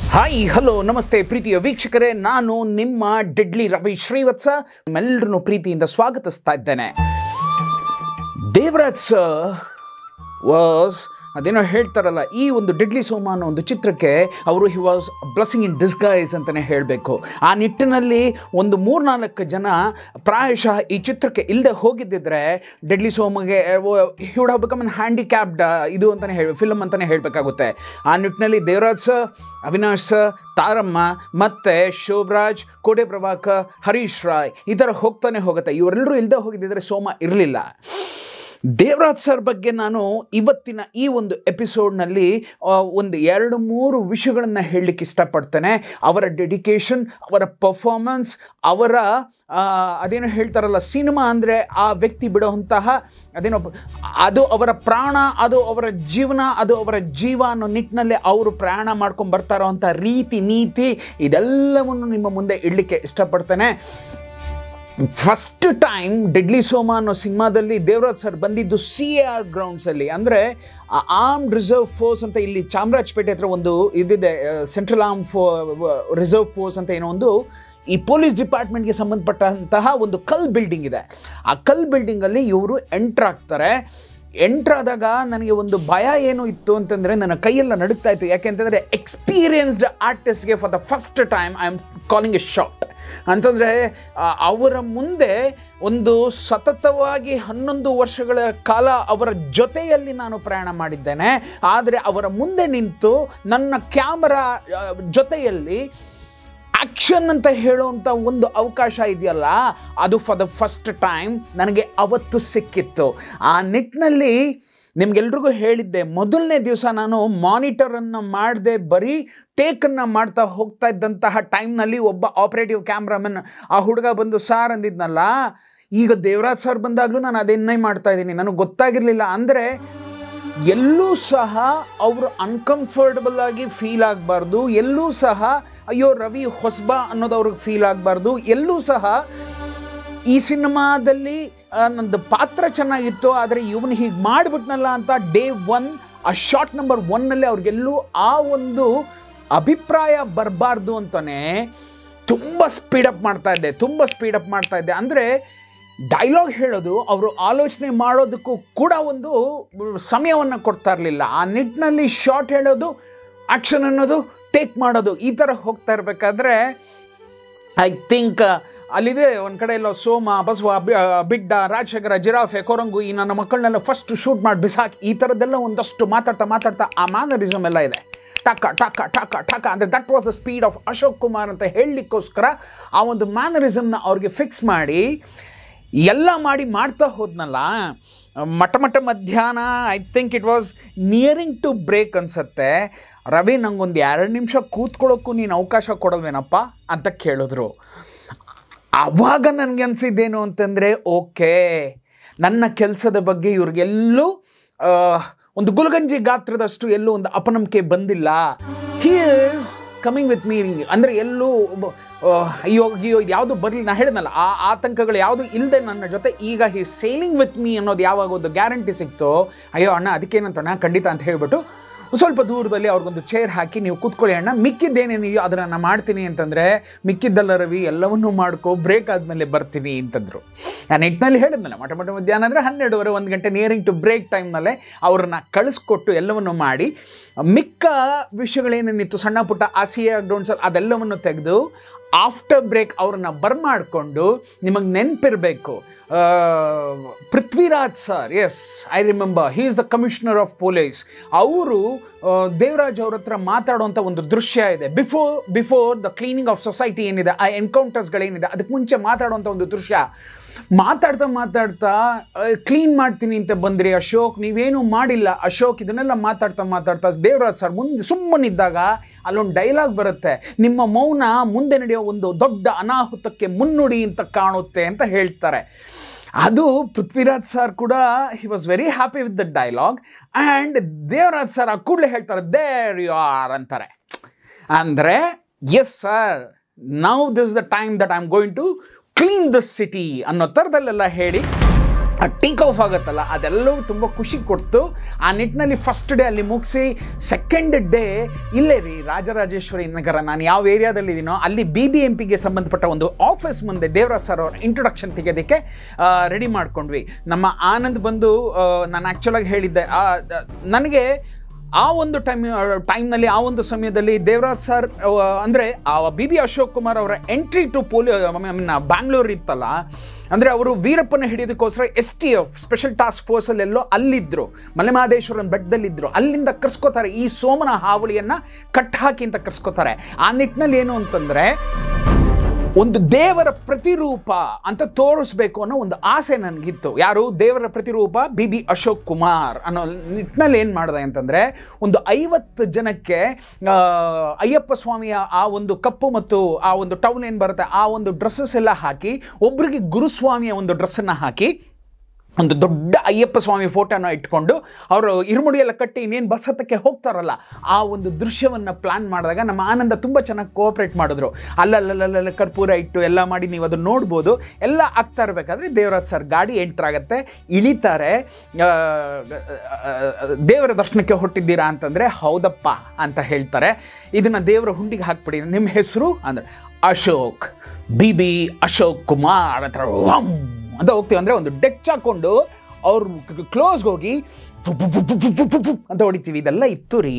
Hi hello ನಮಸ್ತೆ ಪ್ರೀತಿಯ ವೀಕ್ಷಕರೇ ನಾನು ನಿಮ್ಮ ಡೆಡ್ಲಿ ರವಿ ಶ್ರೀವತ್ಸ ನಿಮ್ಮೆಲ್ಲರನ್ನು ಪ್ರೀತಿಯಿಂದ ಸ್ವಾಗತಿಸ್ತಾ ಇದ್ದೇನೆ ದೇವರಾಜ್ ಸರ್ ವಾಸ್ ಅದೇನೋ ಹೇಳ್ತಾರಲ್ಲ ಈ ಒಂದು ಡೆಡ್ಲಿ ಸೋಮ ಅನ್ನೋ ಒಂದು ಚಿತ್ರಕ್ಕೆ ಅವರು he was blessing in disguise ಅಂತಲೇ ಹೇಳಬೇಕು ಆ ನಿಟ್ಟಿನಲ್ಲಿ ಒಂದು ಮೂರ್ನಾಲ್ಕು ಜನ ಪ್ರಾಯಶಃ ಈ ಚಿತ್ರಕ್ಕೆ ಇಲ್ಲದೆ ಹೋಗಿದ್ದಿದ್ರೆ ಡೆಡ್ಲಿ ಸೋಮಗೆ would have become an handicapped ಇದು ಅಂತಲೇ ಹೇಳಿ ಫಿಲ್ಮ್ ಅಂತಲೇ ಹೇಳಬೇಕಾಗುತ್ತೆ ಆ ನಿಟ್ಟಿನಲ್ಲಿ ದೇವರಾಜ್ ಸರ್ ಅವಿನಾಶ್ ಸರ್ ತಾರಮ್ಮ ಮತ್ತು ಶೋಭರಾಜ್ ಕೋಟೆ ಪ್ರಭಾಕರ್ ಹರೀಶ್ ರಾಯ್ ಈ ಥರ ಹೋಗ್ತಾನೆ ಹೋಗುತ್ತೆ ಇವರೆಲ್ಲರೂ ಇಲ್ಲದೆ ಹೋಗಿದ್ದಿದ್ರೆ ಸೋಮ ಇರಲಿಲ್ಲ ದೇವರಾಜ್ ಸರ್ ಬಗ್ಗೆ ನಾನು ಇವತ್ತಿನ ಈ ಒಂದು ಎಪಿಸೋಡ್ನಲ್ಲಿ ಆ, ಒಂದು ಎರಡು ಮೂರು ವಿಷಯಗಳನ್ನು ಹೇಳಲಿಕ್ಕೆ ಇಷ್ಟಪಡ್ತೇನೆ ಅವರ ಡೆಡಿಕೇಶನ್ ಅವರ ಪರ್ಫಾರ್ಮೆನ್ಸ್ ಅವರ ಆ, ಅದೇನೋ ಹೇಳ್ತಾರಲ್ಲ ಸಿನಿಮಾ ಅಂದರೆ ಆ ವ್ಯಕ್ತಿ ಬಿಡುವಂತಹ ಅದೇನೋ ಪ- ಅದು ಅವರ ಪ್ರಾಣ ಅದು ಅವರ ಜೀವನ ಅದು ಅವರ ಜೀವ ಅನ್ನೋ ನಿಟ್ಟಿನಲ್ಲಿ ಅವರು ಪ್ರಯಾಣ ಮಾಡ್ಕೊಂಡು ಬರ್ತಾ ಇರೋವಂಥ ರೀತಿ ನೀತಿ ಇದೆಲ್ಲವನ್ನು ನಿಮ್ಮ ಮುಂದೆ ಇಡಲಿಕ್ಕೆ ಇಷ್ಟಪಡ್ತೇನೆ ಫಸ್ಟ್ ಟೈಮ್ ಡೆಡ್ಲಿ ಸೋಮ ಅನ್ನೋ ಸಿನಿಮಾದಲ್ಲಿ ದೇವರಾಜ್ ಸರ್ ಬಂದಿದ್ದು ಸಿ ಎ ಆರ್ ಗ್ರೌಂಡ್ಸಲ್ಲಿ ಅಂದರೆ ಆರ್ಮ್ಡ್ ರಿಸರ್ವ್ ಫೋರ್ಸ್ ಅಂತ ಇಲ್ಲಿ ಚಾಮರಾಜಪೇಟೆ ಹತ್ರ ಒಂದು ಇದಿದೆ central arm for reserve force ಅಂತ ಏನೋ ಒಂದು ಈ ಪೊಲೀಸ್ ಡಿಪಾರ್ಟ್ಮೆಂಟ್ಗೆ ಸಂಬಂಧಪಟ್ಟಂತಹ ಒಂದು ಕಲ್ ಬಿಲ್ಡಿಂಗ್ ಇದೆ ಆ ಕಲ್ ಬಿಲ್ಡಿಂಗಲ್ಲಿ ಇವರು ಎಂಟ್ರ್ ಆಗ್ತಾರೆ ಎಂಟ್ರ್ ಆದಾಗ ನನಗೆ ಒಂದು ಭಯ ಏನು ಇತ್ತು ಅಂತಂದರೆ ನನ್ನ ಕೈಯೆಲ್ಲ ನಡುಗ್ತಾ ಇತ್ತು ಯಾಕೆಂತಂದರೆ ಎಕ್ಸ್ಪೀರಿಯನ್ಸ್ಡ್ ಆರ್ಟಿಸ್ಟ್ಗೆ for the first time I am calling a shot ಅಂತಂದರೆ ಅವರ ಮುಂದೆ ಒಂದು ಸತತವಾಗಿ ಹನ್ನೊಂದು ವರ್ಷಗಳ ಕಾಲ ಅವರ ಜೊತೆಯಲ್ಲಿ ನಾನು ಪ್ರಯಾಣ ಮಾಡಿದ್ದೇನೆ ಆದರೆ ಅವರ ಮುಂದೆ ನಿಂತು ನನ್ನ ಕ್ಯಾಮರಾ ಆ, ಜೊತೆಯಲ್ಲಿ ಆಕ್ಷನ್ ಅಂತ ಹೇಳುವಂಥ ಒಂದು ಅವಕಾಶ ಇದೆಯಲ್ಲ ಅದು ಫಾರ್ ದ ಫಸ್ಟ್ ಟೈಮ್ ನನಗೆ ಅವತ್ತು ಸಿಕ್ಕಿತ್ತು ಆ ನಿಟ್ಟಿನಲ್ಲಿ ನಿಮ್ಗೆಲ್ರಿಗೂ ಹೇಳಿದ್ದೆ ಮೊದಲನೇ ದಿವಸ ನಾನು ಮಾನಿಟರನ್ನು ಮಾಡದೆ ಬರೀ ಟೇಕನ್ನು ಮಾಡ್ತಾ ಹೋಗ್ತಾ ಇದ್ದಂತಹ ಟೈಮ್ನಲ್ಲಿ ಒಬ್ಬ ಆಪರೇಟಿವ್ ಕ್ಯಾಮ್ರಾಮನ್ ಆ ಹುಡುಗ ಬಂದು ಸಾರ್ ಅಂದಿದ್ನಲ್ಲ ಈಗ ದೇವರಾಜ್ ಸರ್ ಬಂದಾಗಲೂ ನಾನು ಅದನ್ನೇ ಮಾಡ್ತಾ ಇದ್ದೀನಿ ನನಗೆ ಗೊತ್ತಾಗಿರಲಿಲ್ಲ ಅಂದರೆ ಎಲ್ಲೂ ಸಹ ಅವರು ಅನ್ಕಂಫರ್ಟಬಲ್ ಆಗಿ ಫೀಲ್ ಆಗಬಾರ್ದು ಎಲ್ಲೂ ಸಹ ಅಯ್ಯೋ ರವಿ ಹೊಸಬ ಅನ್ನೋದು ಅವ್ರಿಗೆ ಫೀಲ್ ಆಗಬಾರ್ದು ಎಲ್ಲೂ ಸಹ ಈ ಸಿನಿಮಾದಲ್ಲಿ ಆ, ನಂದು ಪಾತ್ರ ಚೆನ್ನಾಗಿತ್ತು ಆದರೆ ಇವನು ಹೀಗೆ ಮಾಡಿಬಿಟ್ನಲ್ಲ ಅಂತ ಡೇ ಒನ್ ಆ ಶಾರ್ಟ್ ನಂಬರ್ ಒನ್ನಲ್ಲಿ ಅವ್ರಿಗೆಲ್ಲೂ ಆ ಒಂದು ಅಭಿಪ್ರಾಯ ಬರಬಾರ್ದು ಅಂತಲೇ ತುಂಬ ಸ್ಪೀಡಪ್ ಮಾಡ್ತಾ ಇದ್ದೆ ತುಂಬ ಸ್ಪೀಡಪ್ ಮಾಡ್ತಾ ಇದ್ದೆ ಅಂದರೆ ಡೈಲಾಗ್ ಹೇಳೋದು ಅವರು ಆಲೋಚನೆ ಮಾಡೋದಕ್ಕೂ ಕೂಡ ಒಂದು ಸಮಯವನ್ನು ಕೊಡ್ತಾ ಇರಲಿಲ್ಲ ಆ ನಿಟ್ಟಿನಲ್ಲಿ ಶಾರ್ಟ್ ಹೇಳೋದು ಆ್ಯಕ್ಷನ್ ಅನ್ನೋದು ಟೇಕ್ ಮಾಡೋದು ಈ ಥರ ಹೋಗ್ತಾ ಇರಬೇಕಾದ್ರೆ ಐ ಥಿಂಕ್ ಅಲ್ಲಿದೆ ಒಂದು ಕಡೆ ಎಲ್ಲೋ ಸೋಮ ಬಸವ ಬಿ- ಬಿಡ್ಡ ರಾಜಶೇಖರ ಜಿರಾಫೆ ಕೊರಂಗು ಈ ನನ್ನ ಮಕ್ಕಳನ್ನೆಲ್ಲ ಫಸ್ಟ್ ಶೂಟ್ ಮಾಡಿ ಬಿಸಾಕಿ ಈ ಥರದ್ದೆಲ್ಲ ಒಂದಷ್ಟು ಮಾತಾಡ್ತಾ ಮಾತಾಡ್ತಾ ಆ ಮ್ಯಾನರಿಸಮ್ ಎಲ್ಲ ಇದೆ ಟಕ ಟಕ ಟಕ ಟಕ ಅಂದರೆ that was the speed of Ashok Kumar ಅಂತ ಹೇಳಲಿಕ್ಕೋಸ್ಕರ ಆ ಒಂದು ಮ್ಯಾನರಿಸಮ್ನ ಅವ್ರಿಗೆ ಫಿಕ್ಸ್ ಮಾಡಿ ಎಲ್ಲ ಮಾಡಿ ಮಾಡ್ತಾ ಹೋದ್ನಲ್ಲ ಮಟ ಮಟ ಮಧ್ಯಾಹ್ನ I think it was nearing to break ಅನ್ಸತ್ತೆ ರವಿ ನಂಗೊಂದು ಎರಡು ನಿಮಿಷ ಕೂತ್ಕೊಳ್ಳೋಕ್ಕೂ ನೀನು ಅವಕಾಶ ಕೊಡಲ್ವೇನಪ್ಪ ಅಂತ ಕೇಳಿದ್ರು ಆವಾಗ ನನಗೆ ಅನಿಸಿದ್ದೇನು ಅಂತಂದರೆ ಓಕೆ ನನ್ನ ಕೆಲಸದ ಬಗ್ಗೆ ಇವ್ರಿಗೆಲ್ಲೂ ಆ, ಒಂದು ಗುಲ್ಗಂಜಿ ಗಾತ್ರದಷ್ಟು ಎಲ್ಲೂ ಒಂದು ಅಪನಂಬಿಕೆ ಬಂದಿಲ್ಲ he is coming with me ಅಂದರೆ ಎಲ್ಲೂ ಒಬ್ಬ- ಆ, ಅಯ್ಯೋ ಅಯ್ಯೋ ಇದು ಯಾವುದು ಬರಲಿ ನಾ ಹೇಳಿದ್ನಲ್ಲ ಆ ಆತಂಕಗಳು ಯಾವುದು ಇಲ್ಲದೆ ನನ್ನ ಜೊತೆ ಈಗ ಹಿ ಸೇಲಿಂಗ್ ವಿತ್ ಮೀ ಅನ್ನೋದು ಯಾವಾಗ ಒಂದು ಗ್ಯಾರಂಟಿ ಸಿಕ್ತೋ ಅಯ್ಯೋ ಅಣ್ಣ ಅದಕ್ಕೇನಂತಣ್ಣ ಖಂಡಿತ ಅಂತ ಹೇಳಿಬಿಟ್ಟು ಸ್ವಲ್ಪ ದೂರದಲ್ಲಿ ಅವ್ರಿಗೊಂದು ಚೇರ್ ಹಾಕಿ ನೀವು ಕೂತ್ಕೊಳ್ಳಿ ಅಣ್ಣ ಮಿಕ್ಕಿದ್ದೇನೇನಿದೆಯೋ ಅದನ್ನು ನಾನು ಮಾಡ್ತೀನಿ ಅಂತಂದರೆ ಮಿಕ್ಕಿದ್ದಲ್ಲ ರವಿ ಎಲ್ಲವನ್ನೂ ಮಾಡ್ಕೊ ಬ್ರೇಕ್ ಆದಮೇಲೆ ಬರ್ತೀನಿ ಅಂತಂದರು ನಾನು ನಿಟ್ಟಿನಲ್ಲಿ ಹೇಳಿದ್ನಲ್ಲ ಮಠ ಮಠ ಮಧ್ಯಾಹ್ನ ಅಂದರೆ ಹನ್ನೆರಡುವರೆ ಒಂದು ಗಂಟೆ ನಿಯರಿಂಗ್ ಟು ಬ್ರೇಕ್ ಟೈಮ್ನಲ್ಲೇ ಅವ್ರನ್ನ ಕಳಿಸ್ಕೊಟ್ಟು ಎಲ್ಲವನ್ನು ಮಾಡಿ ಮಿಕ್ಕ ವಿಷಯಗಳೇನೇನಿತ್ತು ಸಣ್ಣ ಪುಟ್ಟ ಆಸಿಯಾ ಗ್ರೌಂಡ್ಸಲ್ಲಿ ಅದೆಲ್ಲವನ್ನು ತೆಗೆದು ಆಫ್ಟರ್ ಬ್ರೇಕ್ ಅವ್ರನ್ನ ಬರ್ಮಾಡಿಕೊಂಡು ನಿಮಗೆ ನೆನಪಿರಬೇಕು Prithviraj sir yes I remember he is the commissioner of police ಅವರು ದೇವರಾಜ್ ಅವ್ರ ಹತ್ರ ಮಾತಾಡುವಂಥ ಒಂದು ದೃಶ್ಯ ಇದೆ before before the cleaning of society ಏನಿದೆ ಆ ಎನ್ಕೌಂಟರ್ಸ್ಗಳೇನಿದೆ ಅದಕ್ಕೆ ಮುಂಚೆ ಮಾತಾಡುವಂಥ ಒಂದು ದೃಶ್ಯ ಮಾತಾಡ್ತಾ ಮಾತಾಡ್ತಾ ಕ್ಲೀನ್ ಮಾಡ್ತೀನಿ ಅಂತ ಬಂದ್ರಿ ಅಶೋಕ್ ನೀವೇನು ಮಾಡಿಲ್ಲ ಅಶೋಕ್ ಇದನ್ನೆಲ್ಲ ಮಾತಾಡ್ತಾ ಮಾತಾಡ್ತಾ ದೇವರಾಜ್ ಸರ್ ಮುಂದೆ ಸುಮ್ಮನಿದ್ದಾಗ ಅಲ್ಲೊಂದು ಡೈಲಾಗ್ ಬರುತ್ತೆ ನಿಮ್ಮ ಮೌನ ಮುಂದೆ ನಡೆಯೋ ಒಂದು ದೊಡ್ಡ ಅನಾಹುತಕ್ಕೆ ಮುನ್ನುಡಿ ಅಂತ ಕಾಣುತ್ತೆ ಅಂತ ಹೇಳ್ತಾರೆ ಅದು ಪೃಥ್ವಿರಾಜ್ ಸರ್ ಕೂಡ he was very happy with the dialogue and Devaraj sir ಆ ಕೂಡಲೇ ಹೇಳ್ತಾರೆ ದೇರ್ ಯು ಆರ್ ಅಂತಾರೆ ಅಂದರೆ yes sir now this the time that I am going to clean the city ಅನ್ನೋ ಥರದಲ್ಲೆಲ್ಲ ಹೇಳಿ ಟೇಕ್ ಆಫ್ ಆಗುತ್ತಲ್ಲ ಅದೆಲ್ಲವೂ ತುಂಬ ಖುಷಿ ಕೊಡ್ತು ಆ ನಿಟ್ಟಿನಲ್ಲಿ ಫಸ್ಟ್ ಡೇ ಅಲ್ಲಿ ಮುಗಿಸಿ ಸೆಕೆಂಡ್ ಡೇ ಇಲ್ಲೇ ರೀ ರಾಜರಾಜೇಶ್ವರಿ ನಗರ ನಾನು ಯಾವ ಏರಿಯಾದಲ್ಲಿದ್ದೀನೋ ಅಲ್ಲಿ ಬಿ ಬಿ ಎಂ ಪಿಗೆ ಸಂಬಂಧಪಟ್ಟ ಒಂದು ಆಫೀಸ್ ಮುಂದೆ ದೇವರಾಜ್ ಸರ್ ಅವ್ರ ಇಂಟ್ರೊಡಕ್ಷನ್ ತೆಗೆಯೋದಕ್ಕೆ ರೆಡಿ ಮಾಡ್ಕೊಂಡ್ವಿ ನಮ್ಮ ಆನಂದ್ ಬಂದು ಆ, ನಾನು ಆ್ಯಕ್ಚುಲಾಗಿ ಹೇಳಿದ್ದೆ ಆ, ದ- ನನಗೆ ಆ ಒಂದು ಟೈಮ್ ಟೈಮ್ನಲ್ಲಿ ಆ ಒಂದು ಸಮಯದಲ್ಲಿ ದೇವರಾಜ್ ಸರ್ ಅಂದರೆ ಆ ಬಿ ಬಿ ಅಶೋಕ್ ಕುಮಾರ್ ಅವರ ಎಂಟ್ರಿ ಟು ಪೋಲಿ ಮೀನ್ ಬ್ಯಾಂಗ್ಳೂರ್ ಇತ್ತಲ್ಲ ಅಂದರೆ ಅವರು ವೀರಪ್ಪನ ಹಿಡಿಯೋದಕ್ಕೋಸ್ಕರ S T F special task ಫೋರ್ಸಲ್ಲೆಲ್ಲೋ ಅಲ್ಲಿದ್ದರು ಮಲೆಮಹದೇಶ್ವರನ ಬೆಟ್ಟದಲ್ಲಿದ್ದರು ಅಲ್ಲಿಂದ ಕರ್ಸ್ಕೋತಾರೆ ಈ ಸೋಮನ ಹಾವಳಿಯನ್ನು ಕಟ್ ಹಾಕಿ ಅಂತ ಕರ್ಸ್ಕೋತಾರೆ ಆ ನಿಟ್ಟಿನಲ್ಲಿ ಏನು ಅಂತಂದರೆ ಒಂದು ದೇವರ ಪ್ರತಿರೂಪ ಅಂತ ತೋರಿಸ್ಬೇಕು ಅನ್ನೋ ಒಂದು ಆಸೆ ನನಗಿತ್ತು ಯಾರು ದೇವರ ಪ್ರತಿರೂಪ ಬಿ ಬಿ ಅಶೋಕ್ ಕುಮಾರ್ ಅನ್ನೋ ನಿಟ್ಟಿನಲ್ಲಿ ಏನು ಮಾಡಿದೆ ಅಂತಂದರೆ ಒಂದು ಐವತ್ತು ಜನಕ್ಕೆ ಆ, ಅಯ್ಯಪ್ಪ ಸ್ವಾಮಿಯ ಆ ಒಂದು ಕಪ್ಪು ಮತ್ತು ಆ ಒಂದು ಟೌನ್ ಏನು ಬರುತ್ತೆ ಆ ಒಂದು ಡ್ರೆಸ್ಸಸ್ ಎಲ್ಲ ಹಾಕಿ ಒಬ್ಬರಿಗೆ ಗುರುಸ್ವಾಮಿಯ ಒಂದು ಡ್ರೆಸ್ಸನ್ನು ಹಾಕಿ ಒಂದು ದೊಡ್ಡ ಅಯ್ಯಪ್ಪ ಸ್ವಾಮಿ ಫೋಟೋನ ಇಟ್ಕೊಂಡು ಅವರು ಇರುಮುಡಿ ಎಲ್ಲ ಕಟ್ಟಿ ಇನ್ನೇನು ಬಸ್ ಹತ್ತಕ್ಕೆ ಹೋಗ್ತಾರಲ್ಲ ಆ ಒಂದು ದೃಶ್ಯವನ್ನು ಪ್ಲಾನ್ ಮಾಡಿದಾಗ ನಮ್ಮ ಆನಂದ ತುಂಬ ಚೆನ್ನಾಗಿ ಕೋಆಪ್ರೇಟ್ ಮಾಡಿದ್ರು ಅಲ್ಲಲ್ಲಲ್ಲ ಕರ್ಪೂರ ಇಟ್ಟು ಎಲ್ಲ ಮಾಡಿ ನೀವು ಅದನ್ನು ನೋಡ್ಬೋದು ಎಲ್ಲ ಆಗ್ತಾ ಇರಬೇಕಾದ್ರೆ ದೇವರಾಜ್ ಸರ್ ಗಾಡಿ ಎಂಟ್ರ್ ಆಗುತ್ತೆ ಇಳಿತಾರೆ ಆ, ಆ, ದೇವರ ದರ್ಶನಕ್ಕೆ ಹೊಟ್ಟಿದ್ದೀರಾ ಅಂತಂದರೆ ಹೌದಪ್ಪ ಅಂತ ಹೇಳ್ತಾರೆ ಇದನ್ನು ದೇವರ ಹುಂಡಿಗೆ ಹಾಕ್ಬಿಡಿ ನಿಮ್ಮ ಹೆಸರು ಅಂದರೆ ಅಶೋಕ್ ಬಿ ಬಿ ಅಶೋಕ್ ಕುಮಾರ್ ಅಂತ ವಮ್ ಅಂತ ಹೋಗ್ತೀವಿ ಅಂದರೆ ಒಂದು ಡೆಚ್ ಹಾಕೊಂಡು ಅವ್ರ ಕ್ಲೋಸ್ಗೆ ಹೋಗಿ ಫು ಫು ಫು ಫು ಫು ಫು ಫು ಫು ಅಂತ ಹೊಡಿತೀವಿ ಇದೆಲ್ಲ ಇತ್ತು ರೀ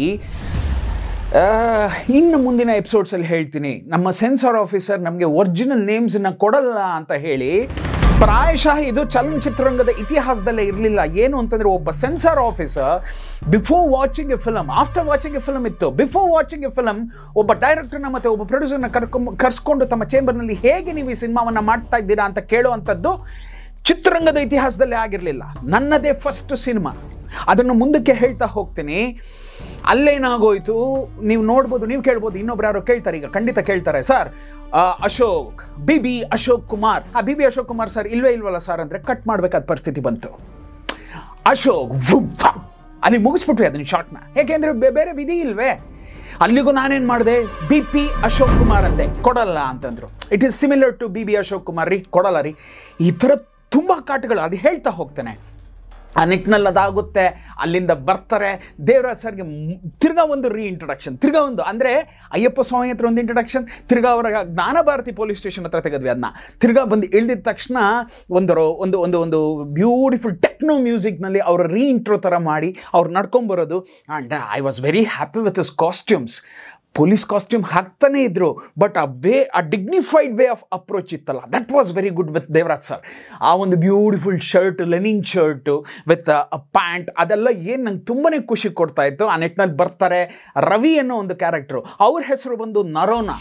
ಆ, ಇನ್ನು ಮುಂದಿನ ಎಪಿಸೋಡ್ಸಲ್ಲಿ ಹೇಳ್ತೀನಿ ನಮ್ಮ ಸೆನ್ಸಾರ್ ಆಫೀಸರ್ ನಮಗೆ ಒರಿಜಿನಲ್ ನೇಮ್ಸನ್ನ ಕೊಡಲ್ಲ ಅಂತ ಹೇಳಿ ಪ್ರಾಯಶಃ ಇದು ಚಲನಚಿತ್ರರಂಗದ ಇತಿಹಾಸದಲ್ಲೇ ಇರಲಿಲ್ಲ ಏನು ಅಂತಂದರೆ ಒಬ್ಬ censor officer before watching a film after watching a film ಇತ್ತು ಬಿಫೋರ್ ವಾಚಿಂಗ್ ಎ ಫಿಲಮ್ ಒಬ್ಬ ಡೈರೆಕ್ಟರ್ನ ಮತ್ತು ಒಬ್ಬ ಪ್ರೊಡ್ಯೂಸರ್ನ ಕರ್ಕೊಂಡ್ ಕರ್ಸ್ಕೊಂಡು ತಮ್ಮ ಚೇಂಬರ್ನಲ್ಲಿ ಹೇಗೆ ನೀವು ಈ ಸಿನಿಮಾವನ್ನು ಮಾಡ್ತಾ ಇದ್ದೀರಾ ಅಂತ ಕೇಳುವಂಥದ್ದು ಚಿತ್ರರಂಗದ ಇತಿಹಾಸದಲ್ಲಿ ಆಗಿರಲಿಲ್ಲ ನನ್ನದೇ ಫಸ್ಟ್ ಸಿನಿಮಾ ಅದನ್ನು ಮುಂದಕ್ಕೆ ಹೇಳ್ತಾ ಹೋಗ್ತೀನಿ ಅಲ್ಲೇನಾಗೋಯ್ತು ನೀವು ನೋಡ್ಬೋದು ನೀವು ಕೇಳ್ಬೋದು ಇನ್ನೊಬ್ರು ಯಾರೋ ಕೇಳ್ತಾರೆ ಈಗ ಖಂಡಿತ ಕೇಳ್ತಾರೆ sir Ashok B B Ashok Kumar ಆ B B Ashok Kumar sir ಇಲ್ವೇ ಇಲ್ವಲ್ಲ ಸರ್ ಅಂದರೆ ಕಟ್ ಮಾಡಬೇಕಾದ ಪರಿಸ್ಥಿತಿ ಬಂತು ಅಶೋಕ್ ವುಪ್ ಫಪ್. ಅಲ್ಲಿ ಮುಗಿಸ್ಬಿಟ್ವಿ ಅದನ್ನ ಶಾರ್ಟ್ನ ಯಾಕೆಂದ್ರೆ ಬೆ- ಬೇರೆ ವಿಧಿ ಇಲ್ವೇ ಅಲ್ಲಿಗೂ ನಾನೇನು ಮಾಡಿದೆ ಬಿ ಪಿ ಅಶೋಕ್ ಕುಮಾರ್ ಅಂದೆ ಕೊಡಲ್ಲ ಅಂತಂದ್ರು it is similar to B B Ashok Kumar ರೀ ಕೊಡಲ್ಲ ರೀ ಈ ಥರ ತುಂಬ ಕಾಟಗಳು ಅದು ಹೇಳ್ತಾ ಹೋಗ್ತಾನೆ ಆ ನಿಟ್ಟಿನಲ್ಲಿ ಅದಾಗುತ್ತೆ ಅಲ್ಲಿಂದ ಬರ್ತಾರೆ ದೇವರಾಜ್ ಸರ್ಗೆ ಮ್- ತಿರ್ಗಾ ಒಂದು ರೀ ಇಂಟ್ರೊಡಕ್ಷನ್ ತಿರ್ಗಾ ಒಂದು ಅಂದರೆ ಅಯ್ಯಪ್ಪ ಸ್ವಾಮಿ ಹತ್ರ ಒಂದು ಇಂಟ್ರೊಡಕ್ಷನ್ ತಿರ್ಗಾ ಅವರ ಜ್ಞಾನಭಾರತಿ ಪೊಲೀಸ್ ಸ್ಟೇಷನ್ ಹತ್ರ ತೆಗೆದ್ವಿ ಅದನ್ನ ತಿರ್ಗಾ ಬಂದು ಇಳಿದಿದ ತಕ್ಷಣ ಒಂದು ರೋ- ಒಂದು ಒಂದು ಒಂದು ಬ್ಯೂಟಿಫುಲ್ ಟೆಕ್ನೋ ಮ್ಯೂಸಿಕ್ನಲ್ಲಿ ಅವರ ರೀ ಇಂಟ್ರೋ ಥರ ಮಾಡಿ ಅವ್ರು ನಡ್ಕೊಂಬರೋದು and I was very happy with his costumes police costume ಹಾಕ್ತಾನೆ ಇದ್ರು ಬಟ್ ಆ way a dignified way of approach ಇತ್ತಲ್ಲ that was very good with Devaraj sir ಆ ಒಂದು beautiful shirt linen shirt with a pant ಅದೆಲ್ಲ ಏನು ನಂಗೆ ತುಂಬಾ ಖುಷಿ ಕೊಡ್ತಾ ಇತ್ತು ಆ ನಿಟ್ಟಿನಲ್ಲಿ ಬರ್ತಾರೆ ರವಿ ಅನ್ನೋ ಒಂದು ಕ್ಯಾರೆಕ್ಟ್ರು ಅವ್ರ ಹೆಸರು ಬಂದು ನರೋನಾ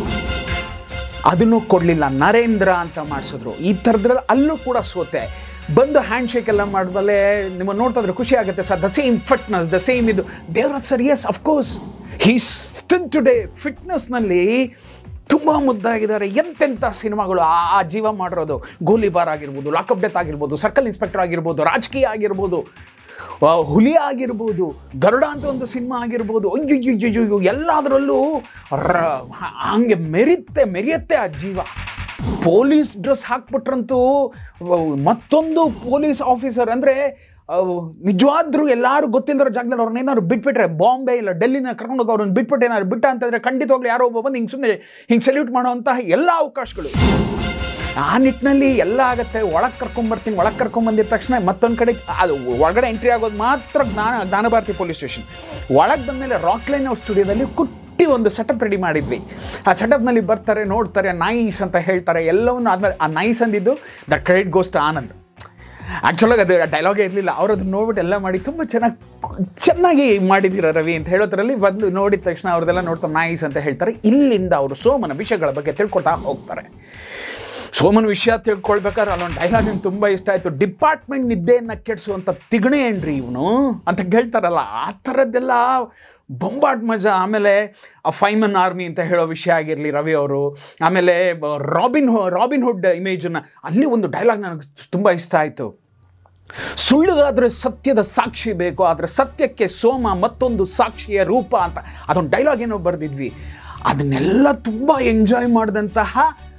ಅದನ್ನು ಕೊಡಲಿಲ್ಲ ನರೇಂದ್ರ ಅಂತ ಮಾಡಿಸಿದ್ರು ಈ ಥರದ್ರಲ್ಲಿ ಅಲ್ಲೂ ಕೂಡ ಸೋತೆ ಬಂದು ಹ್ಯಾಂಡ್ ಶೇಕ್ ಎಲ್ಲ ಮಾಡಿದ್ಮೇಲೆ ನಿಮ್ಮ ನೋಡ್ತಾ ಇದ್ರೆ ಖುಷಿ ಆಗುತ್ತೆ sir the same fitness the same ಇದು Devaraj sir yes of course he still today ಫಿಟ್ನೆಸ್ನಲ್ಲಿ ತುಂಬ ಮುದ್ದಾಗಿದ್ದಾರೆ ಎಂತೆಂಥ ಸಿನಿಮಾಗಳು ಆ ಆ ಜೀವ ಮಾಡಿರೋದು ಗೋಲಿಬಾರ್ ಆಗಿರ್ಬೋದು ಲಾಕಪ್ ಡೆತ್ ಆಗಿರ್ಬೋದು ಸರ್ಕಲ್ ಇನ್ಸ್ಪೆಕ್ಟರ್ ಆಗಿರ್ಬೋದು ರಾಜಕೀಯ ಆಗಿರ್ಬೋದು ಆ, ಹುಲಿ ಆಗಿರ್ಬೋದು ಗರುಡ ಅಂತ ಒಂದು ಸಿನಿಮಾ ಆಗಿರ್ಬೋದು ಅಯ್ಯೋ ಎಲ್ಲದರಲ್ಲೂ ರ- ಹ- ಹಂಗೆ ಮೆರಿತ್ತೆ ಮೆರಿಯತ್ತೆ ಆ ಜೀವ ಪೊಲೀಸ್ ಡ್ರೆಸ್ ಹಾಕ್ಬಿಟ್ರಂತೂ ಅವ್ ಮತ್ತೊಂದು ಪೊಲೀಸ್ ಆಫೀಸರ್ ಅಂದರೆ ನಿಜವಾದ್ರು ಎಲ್ಲರೂ ಗೊತ್ತಿಲ್ಲದ ಜಾಗದಲ್ಲಿ ಅವ್ರನ್ನ ಏನಾದ್ರು ಬಿಟ್ಬಿಟ್ರೆ ಬಾಂಬೆ ಇಲ್ಲ ಡೆಲ್ಲಿನ ಕರ್ಕೊಂಡು ಹೋಗಿ ಅವ್ರನ್ನ ಬಿಟ್ಬಿಟ್ಟು ಏನಾದ್ರು ಬಿಟ್ಟ ಅಂತಂದರೆ ಖಂಡಿತವಾಗ್ಲೂ ಯಾರೋ ಒಬ್ಬ ಬಂದು ಹಿಂಗೆ ಸುಮ್ಮನೆ ಹಿಂಗೆ ಸಲ್ಯೂಟ್ ಮಾಡೋವಂತಹ ಎಲ್ಲ ಅವಕಾಶಗಳು ಆ ನಿಟ್ಟಿನಲ್ಲಿ ಎಲ್ಲ ಆಗತ್ತೆ ಒಳಗೆ ಕರ್ಕೊಂಬರ್ತೀನಿ ಒಳಗೆ ಕರ್ಕೊಂಬಂದಿದ ತಕ್ಷಣ ಮತ್ತೊಂದು ಕಡೆ ಅದು ಒಳಗಡೆ ಎಂಟ್ರಿ ಆಗೋದು ಮಾತ್ರ ಜ್ಞಾನ ಜ್ಞಾನಭಾರತಿ ಪೊಲೀಸ್ ಸ್ಟೇಷನ್ ಒಳಗೆ ಬಂದಮೇಲೆ ರಾಕ್ಲೈನ್ ಅವ್ರ ಸ್ಟುಡಿಯೋದಲ್ಲಿ ಕುಟ್ಟಿ ಒಂದು ಸೆಟಪ್ ರೆಡಿ ಮಾಡಿದ್ವಿ ಆ ಸೆಟಪ್ನಲ್ಲಿ ಬರ್ತಾರೆ ನೋಡ್ತಾರೆ ನೈಸ್ ಅಂತ ಹೇಳ್ತಾರೆ ಎಲ್ಲವನ್ನು ಆದ್ಮೇಲೆ ಆ ನೈಸ್ ಅಂದಿದ್ದು ದ ಕ್ರೆಡಿಟ್ ಗೋಸ್ಟ್ ಆನಂದ್ ಆ್ಯಕ್ಚುಲಾಗಿ ಅದು ಡೈಲಾಗೇ ಇರಲಿಲ್ಲ ಅವ್ರು ಅದನ್ನ ನೋಡ್ಬಿಟ್ಟು ಎಲ್ಲ ಮಾಡಿ ತುಂಬ ಚೆನ್ನಾಗಿ ಚೆನ್ನಾಗಿ ಮಾಡಿದ್ದೀರ ರವಿ ಅಂತ ಹೇಳೋದ್ರಲ್ಲಿ ಬಂದು ನೋಡಿದ ತಕ್ಷಣ ಅವ್ರದ್ದೆಲ್ಲ ನೋಡ್ತಾ ನೈಸ್ ಅಂತ ಹೇಳ್ತಾರೆ ಇಲ್ಲಿಂದ ಅವರು ಸೋಮನ ವಿಷಯಗಳ ಬಗ್ಗೆ ತಿಳ್ಕೊತಾ ಹೋಗ್ತಾರೆ ಸೋಮನ ವಿಷಯ ತಿಳ್ಕೊಳ್ಬೇಕಾದ್ರೆ ಅಲ್ಲೊಂದು ಡೈಲಾಗ್ ನಂಗೆ ತುಂಬ ಇಷ್ಟ ಆಯಿತು ಡಿಪಾರ್ಟ್ಮೆಂಟ್ ನಿದ್ದೆಯನ್ನು ಕೆಡಿಸುವಂಥ ತಿಗಣೆ ಏನ್ರಿ ಇವನು ಅಂತ ಕೇಳ್ತಾರಲ್ಲ ಆ ಥರದ್ದೆಲ್ಲ ಬೊಂಬಾಟ್ ಮಜಾ ಆಮೇಲೆ ಆ ಫೈಮನ್ ಆರ್ಮಿ ಅಂತ ಹೇಳೋ ವಿಷಯ ಆಗಿರಲಿ ರವಿ ಅವರು ಆಮೇಲೆ ಬ- ರಾಬಿನ್ ಹು ರಾಬಿನ್ ಹುಡ್ ಇಮೇಜನ್ನು ಅಲ್ಲಿ ಒಂದು ಡೈಲಾಗ್ ನನಗೆ ತುಂಬ ಇಷ್ಟ ಆಯಿತು ಸುಳ್ಳುಗಾದ್ರೆ ಸತ್ಯದ ಸಾಕ್ಷಿ ಬೇಕು ಆದರೆ ಸತ್ಯಕ್ಕೆ ಸೋಮ ಮತ್ತೊಂದು ಸಾಕ್ಷಿಯ ರೂಪ ಅಂತ ಅದೊಂದು ಡೈಲಾಗ್ ಏನೋ ಬರೆದಿದ್ವಿ ಅದನ್ನೆಲ್ಲ ತುಂಬ ಎಂಜಾಯ್ ಮಾಡಿದಂತಹ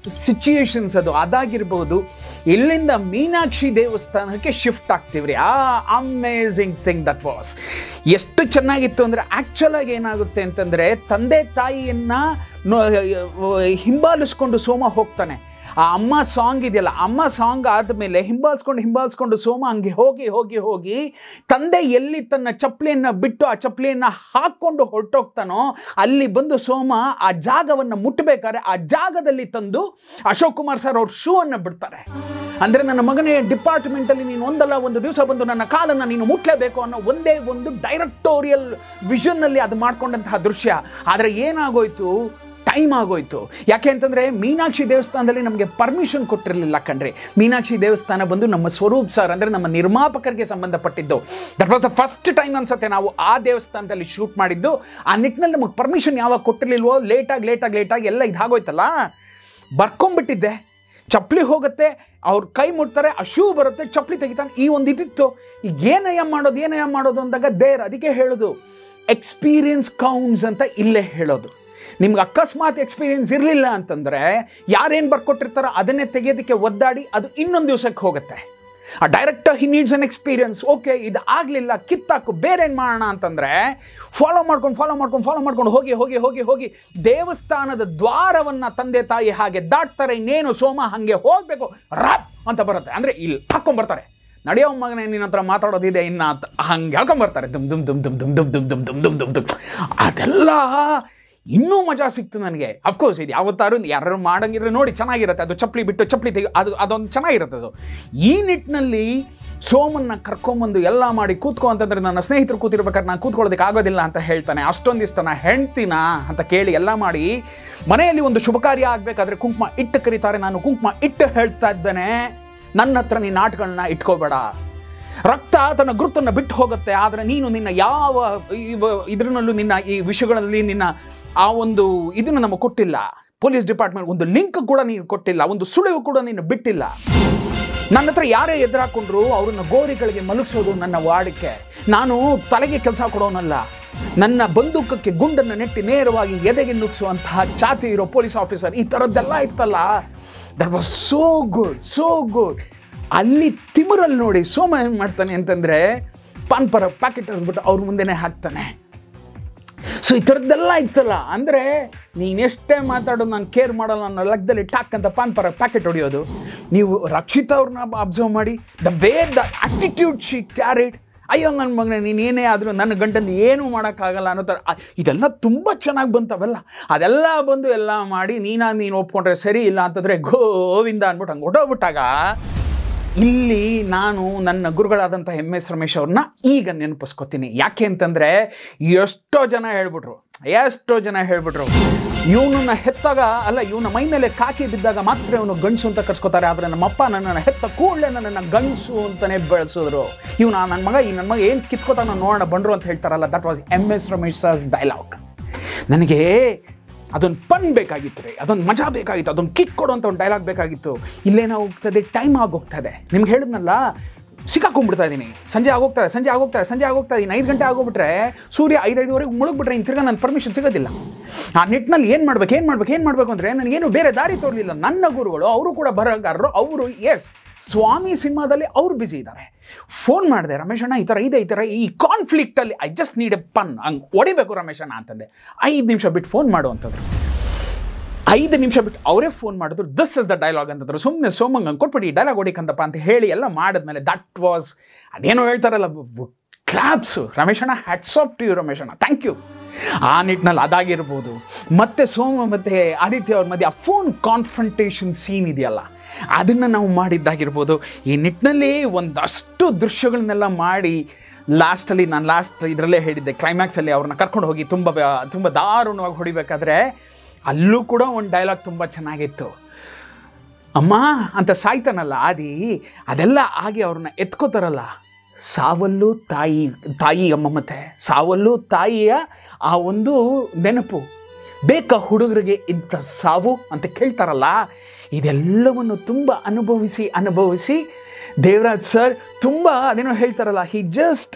ಸಿಚುಯೇಷನ್ಸ್ ಅದು ಅದಾಗಿರ್ಬೋದು ಇಲ್ಲಿಂದ ಮೀನಾಕ್ಷಿ ದೇವಸ್ಥಾನಕ್ಕೆ ಶಿಫ್ಟ್ ಆಗ್ತೀವ್ರಿ ಆ ಅಮೇಝಿಂಗ್ ಥಿಂಗ್ ದಟ್ ವಾಸ್ ಎಷ್ಟು ಚೆನ್ನಾಗಿತ್ತು ಅಂದರೆ ಆ್ಯಕ್ಚುಲಾಗಿ ಏನಾಗುತ್ತೆ ಅಂತಂದರೆ ತಂದೆ ತಾಯಿಯನ್ನ ನೋ- ಹಿಂಬಾಲಿಸ್ಕೊಂಡು ಸೋಮ ಹೋಗ್ತಾನೆ ಆ ಅಮ್ಮ ಸಾಂಗ್ ಇದೆಯಲ್ಲ ಅಮ್ಮ ಸಾಂಗ್ ಆದಮೇಲೆ ಹಿಂಬಾಲಿಸ್ಕೊಂಡು ಹಿಂಬಾಲಿಸ್ಕೊಂಡು ಸೋಮ ಹಂಗೆ ಹೋಗಿ ಹೋಗಿ ಹೋಗಿ ತಂದೆ ಎಲ್ಲಿ ತನ್ನ ಚಪ್ಪಲಿಯನ್ನು ಬಿಟ್ಟು ಆ ಚಪ್ಪಲಿಯನ್ನು ಹಾಕ್ಕೊಂಡು ಹೊರಟೋಗ್ತಾನೋ ಅಲ್ಲಿ ಬಂದು ಸೋಮ ಆ ಜಾಗವನ್ನು ಮುಟ್ಟಬೇಕಾದ್ರೆ ಆ ಜಾಗದಲ್ಲಿ ತಂದು ಅಶೋಕ್ ಕುಮಾರ್ ಸರ್ ಅವ್ರ ಶೂ ಅನ್ನು ಬಿಡ್ತಾರೆ ಅಂದರೆ ನನ್ನ ಮಗನೇ ಡಿಪಾರ್ಟ್ಮೆಂಟಲ್ಲಿ ನೀನು ಒಂದಲ್ಲ ಒಂದು ದಿವಸ ಬಂದು ನನ್ನ ಕಾಲನ್ನು ನೀನು ಮುಟ್ಲೇಬೇಕು ಅನ್ನೋ ಒಂದೇ ಒಂದು ಡೈರೆಕ್ಟೋರಿಯಲ್ ವಿಷನ್ನಲ್ಲಿ ಅದು ಮಾಡ್ಕೊಂಡಂತಹ ದೃಶ್ಯ ಆದರೆ ಏನಾಗೋಯ್ತು ಟೈಮ್ ಆಗೋಯ್ತು ಯಾಕೆ ಅಂತಂದರೆ ಮೀನಾಕ್ಷಿ ದೇವಸ್ಥಾನದಲ್ಲಿ ನಮಗೆ ಪರ್ಮಿಷನ್ ಕೊಟ್ಟಿರಲಿಲ್ಲ ಕಣ್ರಿ ಮೀನಾಕ್ಷಿ ದೇವಸ್ಥಾನ ಬಂದು ನಮ್ಮ ಸ್ವರೂಪ್ ಸರ್ ಅಂದರೆ ನಮ್ಮ ನಿರ್ಮಾಪಕರಿಗೆ ಸಂಬಂಧಪಟ್ಟಿದ್ದು that was the first time ಅನ್ಸುತ್ತೆ ನಾವು ಆ ದೇವಸ್ಥಾನದಲ್ಲಿ ಶೂಟ್ ಮಾಡಿದ್ದು ಆ ನಿಟ್ಟಿನಲ್ಲಿ ನಮಗೆ ಪರ್ಮಿಷನ್ ಯಾವಾಗ ಕೊಟ್ಟಿರ್ಲಿಲ್ವೋ ಲೇಟಾಗಿ ಲೇಟಾಗಿ ಲೇಟಾಗಿ ಎಲ್ಲ ಇದಾಗೋಯ್ತಲ್ಲ ಬರ್ಕೊಂಬಿಟ್ಟಿದ್ದೆ ಚಪ್ಪಲಿ ಹೋಗುತ್ತೆ ಅವ್ರ ಕೈ ಮುಟ್ತಾರೆ ಆ ಶೂ ಬರುತ್ತೆ ಚಪ್ಪಲಿ ತೆಗಿತಾನೆ ಈ ಒಂದು ಇದಿತ್ತು ಈಗ ಏನಯ್ಯ ಮಾಡೋದು ಏನಯ್ಯ ಮಾಡೋದು ಅಂದಾಗ ದೇರ್ ಅದಕ್ಕೆ ಹೇಳೋದು ಎಕ್ಸ್ಪೀರಿಯನ್ಸ್ ಕೌಂಟ್ಸ್ ಅಂತ ಇಲ್ಲೇ ಹೇಳೋದು ನಿಮ್ಗೆ ಅಕಸ್ಮಾತ್ ಎಕ್ಸ್ಪೀರಿಯನ್ಸ್ ಇರಲಿಲ್ಲ ಅಂತಂದರೆ ಯಾರೇನು ಬರ್ಕೊಟ್ಟಿರ್ತಾರೋ ಅದನ್ನೇ ತೆಗೆಯೋದಕ್ಕೆ ಒದ್ದಾಡಿ ಅದು ಇನ್ನೊಂದು ದಿವಸಕ್ಕೆ ಹೋಗುತ್ತೆ ಆ director he needs an experience okay ಇದು ಆಗಲಿಲ್ಲ ಕಿತ್ತಾಕು ಬೇರೆ ಏನು ಮಾಡೋಣ ಅಂತಂದರೆ ಫಾಲೋ ಮಾಡ್ಕೊಂಡು ಫಾಲೋ ಮಾಡ್ಕೊಂಡು ಫಾಲೋ ಮಾಡ್ಕೊಂಡು ಹೋಗಿ ಹೋಗಿ ಹೋಗಿ ಹೋಗಿ ದೇವಸ್ಥಾನದ ದ್ವಾರವನ್ನು ತಂದೆ ತಾಯಿ ಹಾಗೆ ದಾಟ್ತಾರೆ ಇನ್ನೇನು ಸೋಮ ಹಾಗೆ ಹೋಗಬೇಕು ರಾಪ್ ಅಂತ ಬರುತ್ತೆ ಅಂದರೆ ಇಲ್ಲಿ ಹಾಕ್ಕೊಂಬರ್ತಾರೆ ನಡೆಯೋ ಮಗನೇ ನಿನ್ನ ಹತ್ರ ಮಾತಾಡೋದಿದೆ ಇನ್ನ ಅಂತ ಹಂಗೆ ಹೇಳ್ಕೊಂಬರ್ತಾರೆ ದುಮ್ ದುಮ್ ದುಮ್ ದುಮ್ ದುಮ್ ದುಮ್ ದುಮ್ ದುಮ್ ದುಮ್ ದುಮ್ ದುಮ್ ದುಮ್ ಅದೆಲ್ಲ ಇನ್ನೂ ಮಜಾ ಸಿಕ್ತು ನನಗೆ ಅಫ್ಕೋರ್ಸ್ ಇದು ಯಾವತ್ತಾರು ಯಾರು ಮಾಡಂಗಿದ್ರೆ ನೋಡಿ ಚೆನ್ನಾಗಿರುತ್ತೆ ಅದು ಚಪ್ಪಲಿ ಬಿಟ್ಟು ಚಪ್ಪಲಿ ತೆಗಿ ಅದು ಅದೊಂದು ಚೆನ್ನಾಗಿರುತ್ತೆ ಅದು ಈ ನಿಟ್ಟಿನಲ್ಲಿ ಸೋಮನ್ನ ಕರ್ಕೊಂಬಂದು ಎಲ್ಲ ಮಾಡಿ ಕೂತ್ಕೊ ಅಂತಂದ್ರೆ ನನ್ನ ಸ್ನೇಹಿತರು ಕೂತಿರ್ಬೇಕಾದ್ರೆ ನಾನು ಕೂತ್ಕೊಳ್ಳೋದಕ್ಕೆ ಆಗೋದಿಲ್ಲ ಅಂತ ಹೇಳ್ತಾನೆ ಅಷ್ಟೊಂದಿಷ್ಟು ನಾ ಹೆಣ್ತಿನ ಅಂತ ಕೇಳಿ ಎಲ್ಲ ಮಾಡಿ ಮನೆಯಲ್ಲಿ ಒಂದು ಶುಭ ಕಾರ್ಯ ಆಗಬೇಕಾದ್ರೆ ಕುಂಕುಮ ಇಟ್ಟು ಕರೀತಾರೆ ನಾನು ಕುಂಕುಮ ಇಟ್ಟು ಹೇಳ್ತಾ ಇದ್ದೇನೆ ನನ್ನ ಹತ್ರ ನೀನು ನಾಟಗಳನ್ನ ಇಟ್ಕೋಬೇಡ ರಕ್ತ ತನ್ನ ಗುರುತನ್ನು ಬಿಟ್ಟು ಹೋಗುತ್ತೆ ಆದರೆ ನೀನು ನಿನ್ನ ಯಾವ ಇವ- ಇದರಲ್ಲೂ ನಿನ್ನ ಈ ವಿಷಯಗಳಲ್ಲಿ ನಿನ್ನ ಆ ಒಂದು ಇದನ್ನು ನಮಗೆ ಕೊಟ್ಟಿಲ್ಲ ಪೊಲೀಸ್ ಡಿಪಾರ್ಟ್ಮೆಂಟ್ ಒಂದು ಲಿಂಕ್ ಕೂಡ ನೀನು ಕೊಟ್ಟಿಲ್ಲ ಒಂದು ಸುಳಿವು ಕೂಡ ನೀನು ಬಿಟ್ಟಿಲ್ಲ ನನ್ನ ಹತ್ರ ಯಾರೇ ಎದುರಾಕೊಂಡ್ರು ಅವ್ರನ್ನ ಗೋರಿಗಳಿಗೆ ಮಲಗಿಸೋದು ನನ್ನ ವಾಡಿಕೆ ನಾನು ತಲೆಗೆ ಕೆಲಸ ಕೊಡೋನಲ್ಲ ನನ್ನ ಬಂದೂಕಕ್ಕೆ ಗುಂಡನ್ನು ನೆಟ್ಟಿ ನೇರವಾಗಿ ಎದೆಗೆ ನುಗ್ಸುವಂತಹ ಚಾತಿ ಇರೋ ಪೊಲೀಸ್ ಆಫೀಸರ್ ಈ ಥರದ್ದೆಲ್ಲ ಇತ್ತಲ್ಲ that was so good so good ಅಲ್ಲಿ ತಿಮರಲ್ಲಿ ನೋಡಿ ಸೋಮ ಏನು ಮಾಡ್ತಾನೆ ಅಂತಂದರೆ ಪಾನ್ಪರ ಪ್ಯಾಕೆಟ್ ಹರಿದ್ಬಿಟ್ಟು ಅವ್ರ ಮುಂದೆನೇ ಹಾಕ್ತಾನೆ ಸೊ ಈ ಥರದ್ದೆಲ್ಲ ಇತ್ತಲ್ಲ ಅಂದರೆ ನೀನೆಷ್ಟೇ ಮಾತಾಡೋದು ನಾನು ಕೇರ್ ಮಾಡಲ್ಲ ಅನ್ನೋ ಲೆಕ್ಕದಲ್ಲಿ ಟಾಕ್ ಅಂತ ಪಾನ್ ಪರ ಪ್ಯಾಕೆಟ್ ಹೊಡೆಯೋದು ನೀವು ರಕ್ಷಿತಾ ಅವ್ರನ್ನ ಅಬ್ಸರ್ವ್ ಮಾಡಿ the way the attitude she carried ಅಯ್ಯೋ ನನ್ನ ಮಗನೇ ನೀನು ಏನೇ ಆದರೂ ನನ್ನ ಗಂಟನ್ನು ಏನೂ ಮಾಡೋಕ್ಕಾಗಲ್ಲ ಅನ್ನೋ ಥರ ಆ- ಇದೆಲ್ಲ ತುಂಬ ಚೆನ್ನಾಗಿ ಬಂತವೆಲ್ಲ ಅದೆಲ್ಲ ಬಂದು ಎಲ್ಲ ಮಾಡಿ ನೀನಾ ನೀನು ಒಪ್ಕೊಂಡ್ರೆ ಸರಿ ಇಲ್ಲ ಅಂತಂದರೆ ಗೋವಿಂದ ಅಂದ್ಬಿಟ್ಟು ಹಂಗೆ ಹೊಟ್ಟೋಗ್ಬಿಟ್ಟಾಗ ಇಲ್ಲಿ ನಾನು ನನ್ನ ಗುರುಗಳಾದಂಥ ಎಮ್ ಎಸ್ ರಮೇಶ್ ಅವ್ರನ್ನ ಈಗ ನೆನಪಿಸ್ಕೊತೀನಿ ಯಾಕೆ ಅಂತಂದರೆ ಎಷ್ಟೋ ಜನ ಹೇಳ್ಬಿಟ್ರು ಎಷ್ಟೋ ಜನ ಹೇಳ್ಬಿಟ್ರು ಇವನನ್ನ ಹೆತ್ತಾಗ ಅಲ್ಲ ಇವನ ಮೈ ಮೇಲೆ ಕಾಕಿ ಬಿದ್ದಾಗ ಮಾತ್ರ ಇವನು ಗಂಡಸು ಅಂತ ಕರ್ಸ್ಕೊತಾರೆ ಆದರೆ ನಮ್ಮಪ್ಪ ನನ್ನನ್ನು ಹೆತ್ತ ಕೂಡಲೇ ನನ್ನನ್ನು ಗಂಡಸು ಅಂತಲೇ ಬೆಳೆಸಿದ್ರು ಇವನು ನನ್ನ ಮಗ ಈ ನನ್ನ ಮಗ ಏನು ಕಿತ್ಕೋತಾನ ನೋಡೋಣ ಬಂಡ್ರು ಅಂತ ಹೇಳ್ತಾರಲ್ಲ that was M S Ramesh sir's dialogue ನನಗೆ ಅದೊಂದು ಪನ್ ಬೇಕಾಗಿತ್ತು ರೀ ಅದೊಂದು ಮಜಾ ಬೇಕಾಗಿತ್ತು ಅದೊಂದು ಕಿಕ್ ಕೊಡುವಂಥ ಒಂದು ಡೈಲಾಗ್ ಬೇಕಾಗಿತ್ತು ಇಲ್ಲೇನೋ ಹೋಗ್ತದೆ ಟೈಮ್ ಆಗೋಗ್ತದೆ ನಿಮ್ಗೆ ಹೇಳಿದ್ನಲ್ಲ ಸಿಕ್ಕಾಕೊಂಡ್ಬಿಡ್ತಾ ಇದ್ದೀನಿ ಸಂಜೆ ಆಗೋಗ್ತದೆ ಸಂಜೆ ಆಗೋಗ್ತದೆ ಸಂಜೆ ಆಗೋಗ್ತಾ ಇದ್ದೀನಿ ಐದು ಗಂಟೆ ಆಗೋಗ್ಬಿಟ್ರೆ ಸೂರ್ಯ ಐದೈದುವರೆಗೆ ಮುಳುಗ್ಬಿಟ್ರೆ ಇನ್ನು ತಿರ್ಗಾ ನನ್ನ ಪರ್ಮಿಷನ್ ಸಿಗೋದಿಲ್ಲ ಆ ನಿಟ್ಟಿನಲ್ಲಿ ಏನು ಮಾಡ್ಬೇಕು ಏನು ಮಾಡ್ಬೇಕು ಏನು ಮಾಡಬೇಕು ಅಂದರೆ ನನಗೇನು ಬೇರೆ ದಾರಿ ತೋರಲಿಲ್ಲ ನನ್ನ ಗುರುಗಳು ಅವರು ಕೂಡ ಬರಗಾರರು ಅವರು ಎಸ್ ಸ್ವಾಮಿ ಸಿನಿಮಾದಲ್ಲಿ ಅವ್ರು ಬ್ಯುಸಿ ಇದ್ದಾರೆ ಫೋನ್ ಮಾಡಿದೆ ರಮೇಶ್ ಅಣ್ಣ ಈ ಥರ ಇದೆ ಈ ಥರ ಈ ಕಾನ್ಫ್ಲಿಕ್ಟಲ್ಲಿ I just need a pun ಹಂಗೆ ಹೊಡಿಬೇಕು ರಮೇಶ್ ಅಣ್ಣ ಅಂತಂದೆ ಐದು ನಿಮಿಷ ಬಿಟ್ಟು ಫೋನ್ ಮಾಡು ಅಂತಂದ್ರು ಐದು ನಿಮಿಷ ಬಿಟ್ಟು ಅವರೇ ಫೋನ್ ಮಾಡಿದ್ರು ದಿಸ್ ಇಸ್ ದ ಡೈಲಾಗ್ ಅಂತಂದ್ರು ಸುಮ್ಮನೆ ಸೋಮಂಗ್ ಹಂಗೆ ಕೊಟ್ಬಿಡಿ ಡೈಲಾಗ್ ಹೊಡಿಕಂತಪ್ಪ ಅಂತ ಹೇಳಿ ಎಲ್ಲ ಮಾಡಿದ್ಮೇಲೆ ದಟ್ ವಾಸ್ ಅದೇನೋ ಹೇಳ್ತಾರಲ್ಲ ಕ್ಲಾಪ್ಸು ರಮೇಶ್ ಅಣ್ಣ hats off to you Ramesh ಅಣ್ಣ ಥ್ಯಾಂಕ್ ಯು ಆ ನಿಟ್ಟಿನಲ್ಲಿ ಅದಾಗಿರ್ಬೋದು ಮತ್ತೆ ಸೋಮ ಮತ್ತು ಆದಿತ್ಯ ಅವ್ರ ಮಧ್ಯೆ ಆ ಫೋನ್ ಕಾನ್ಫ್ರಂಟೇಷನ್ ಸೀನ್ ಇದೆಯಲ್ಲ ಅದನ್ನು ನಾವು ಮಾಡಿದ್ದಾಗಿರ್ಬೋದು ಈ ನಿಟ್ಟಿನಲ್ಲಿ ಒಂದಷ್ಟು ದೃಶ್ಯಗಳನ್ನೆಲ್ಲ ಮಾಡಿ ಲಾಸ್ಟಲ್ಲಿ ನಾನು ಲಾಸ್ಟ್ ಇದರಲ್ಲೇ ಹೇಳಿದ್ದೆ ಕ್ಲೈಮ್ಯಾಕ್ಸಲ್ಲಿ ಅವ್ರನ್ನ ಕರ್ಕೊಂಡು ಹೋಗಿ ತುಂಬ ಬ- ತುಂಬ ದಾರುಣವಾಗಿ ಹೊಡಿಬೇಕಾದ್ರೆ ಅಲ್ಲೂ ಕೂಡ ಒಂದು ಡೈಲಾಗ್ ತುಂಬ ಚೆನ್ನಾಗಿತ್ತು ಅಮ್ಮ ಅಂತ ಸಾಯ್ತಾನಲ್ಲ ಆದಿ ಅದೆಲ್ಲ ಆಗಿ ಅವ್ರನ್ನ ಎತ್ಕೋತಾರಲ್ಲ ಸಾವಲ್ಲೂ ತಾಯಿ ತಾಯಿ ಅಮ್ಮ ಮತ್ತೆ ಸಾವಲ್ಲೂ ತಾಯಿಯ ಆ ಒಂದು ನೆನಪು ಬೇಕಾ ಹುಡುಗರಿಗೆ ಇಂಥ ಸಾವು ಅಂತ ಕೇಳ್ತಾರಲ್ಲ ಇದೆಲ್ಲವನ್ನು ತುಂಬ ಅನುಭವಿಸಿ ಅನುಭವಿಸಿ ದೇವರಾಜ್ ಸರ್ ತುಂಬ ಅದೇನೋ ಹೇಳ್ತಾರಲ್ಲ ಹಿ ಜಸ್ಟ್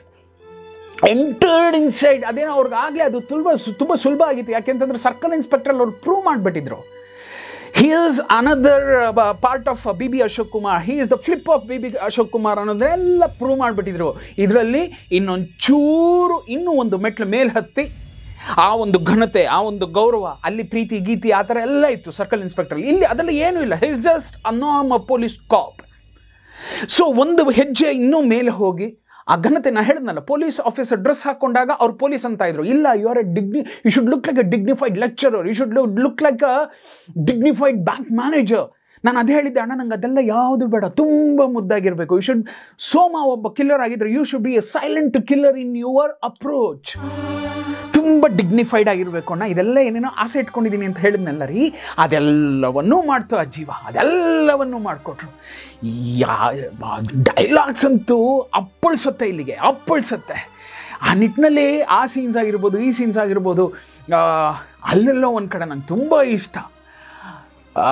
ಎಂಟರ್ಡ್ ಇನ್ಸೈಡ್ ಅದೇನೋ ಅವ್ರಿಗೆ ಆಗಲೇ ಅದು ತುಂಬ ಸು- ತುಂಬ ಸುಲಭ ಆಗಿತ್ತು ಯಾಕೆಂತಂದ್ರೆ ಸರ್ಕಲ್ ಇನ್ಸ್ಪೆಕ್ಟ್ರಲ್ಲಿ ಅವ್ರು ಪ್ರೂವ್ ಮಾಡಿಬಿಟ್ಟಿದ್ರು he is another part of B B Ashok Kumar he is the flip of B B Ashok Kumar ಅನ್ನೋದನ್ನೆಲ್ಲ ಪ್ರೂವ್ ಮಾಡಿಬಿಟ್ಟಿದ್ರು ಇದರಲ್ಲಿ ಇನ್ನೊಂದು ಚೂರು ಇನ್ನೂ ಒಂದು ಮೆಟ್ಲು ಮೇಲೆ ಹತ್ತಿ ಆ ಒಂದು ಘನತೆ ಆ ಒಂದು ಗೌರವ ಅಲ್ಲಿ ಪ್ರೀತಿ ಗೀತಿ ಆ ಥರ ಎಲ್ಲ ಇತ್ತು ಸರ್ಕಲ್ ಇನ್ಸ್ಪೆಕ್ಟರ್ ಇಲ್ಲಿ ಅದೆಲ್ಲ ಏನೂ ಇಲ್ಲ ಹಿಸ್ ಜಸ್ಟ್ ಅನಾಮ್ ಪೊಲೀಸ್ ಕಾಪ್ ಸೊ ಒಂದು ಹೆಜ್ಜೆ ಇನ್ನೂ ಮೇಲೆ ಹೋಗಿ ಆ ಘನತೆ ನಾ ಹೇಳಿದ್ನಲ್ಲ ಪೊಲೀಸ್ ಆಫೀಸರ್ ಡ್ರೆಸ್ ಹಾಕೊಂಡಾಗ ಅವ್ರು ಪೊಲೀಸ್ ಅಂತ ಇದ್ರು ಇಲ್ಲ ಯು ಆರ್ ಎ ಡಿಗ್ನಿ you should look like a dignified lecturer you should look like a dignified bank manager ನಾನು ಅದೇ ಹೇಳಿದ್ದೆ ಅಣ್ಣ ನಂಗೆ ಅದೆಲ್ಲ ಯಾವುದು ಬೇಡ ತುಂಬ ಮುದ್ದಾಗಿರಬೇಕು ಯು ಶುಡ್ ಸೋಮ ಒಬ್ಬ ಕಿಲ್ಲರ್ ಆಗಿದ್ರೆ you should be a silent killer in your approach ತುಂಬ ಡಿಗ್ನಿಫೈಡ್ ಆಗಿರಬೇಕು ಅಣ್ಣ ಇದೆಲ್ಲ ಏನೇನೋ ಆಸೆ ಇಟ್ಕೊಂಡಿದ್ದೀನಿ ಅಂತ ಹೇಳಿದ್ನಲ್ಲ ರೀ ಅದೆಲ್ಲವನ್ನೂ ಮಾಡ್ತು ಆ ಜೀವ ಅದೆಲ್ಲವನ್ನೂ ಮಾಡಿಕೊಟ್ರು ಯಾ ಡೈಲಾಗ್ಸ್ ಅಂತೂ ಅಪ್ಪಳಿಸುತ್ತೆ ಇಲ್ಲಿಗೆ ಅಪ್ಪಳಿಸುತ್ತೆ ಆ ನಿಟ್ಟಿನಲ್ಲಿ ಆ ಸೀನ್ಸ್ ಆಗಿರ್ಬೋದು ಈ ಸೀನ್ಸ್ ಆಗಿರ್ಬೋದು ಆ, ಅಲ್ಲೆಲ್ಲೋ ಒಂದು ಕಡೆ ನಂಗೆ ತುಂಬ ಇಷ್ಟ ಆ,